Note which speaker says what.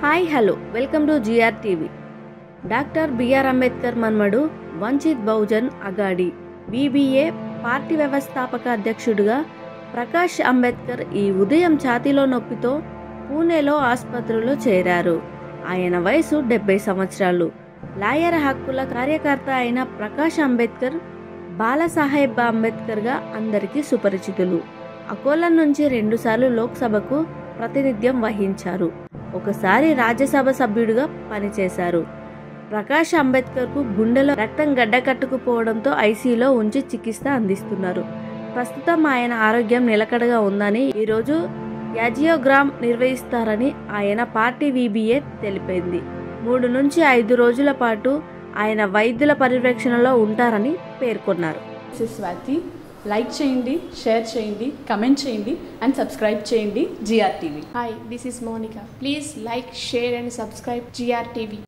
Speaker 1: Hi hello welcome to GR TV doctor BR Ambedkar మన్మడు Vanchit Bahujan Aghadi BBA party వ్యవస్థాపక అధ్యక్షుడిగా ప్రకాష్ అంబేద్కర్ ఈ ఉదయం ఛాతీలో నొప్పితో పూణేలో ఆసుపత్రిలో చేరారు ఆయన వయసు డెబ్బై సంవత్సరాలు లాయర్ హక్కుల కార్యకర్త అయిన ప్రకాష్ అంబేద్కర్ బాలసాహెబ్ అంబేద్కర్గా అందరికీ సుపరిచితులు అకోలా నుంచి రెండుసార్లు లోక్సభకు ప్రాతినిధ్యం వహించారు ఒకసారి రాజ్యసభ సభ్యుడిగా పనిచేశారు ప్రకాష్ అంబేద్కర్కు గుండెలో రక్తం గడ్డకట్టుకుపోవడంతో ఐసీలో ఉంచి చికిత్స అందిస్తున్నారు ప్రస్తుతం ఆయన ఆరోగ్యం నిలకడగా ఉందని ఈరోజు యాజియోగ్రామ్ నిర్వహిస్తారని ఆయన పార్టీ వీబీఏ తెలిపింది మూడు నుంచి ఐదు రోజుల పాటు ఆయన వైద్యుల పర్యవేక్షణలో ఉంటారని పేర్కొన్నారు
Speaker 2: దిస్ ఇస్ స్వాతి లైక్ చేయండి షేర్ చేయండి కమెంట్ చేయండి అండ్ సబ్స్క్రైబ్ చేయండి GR TV
Speaker 3: Hi, this is Monica. Please like, share, and subscribe GRTV.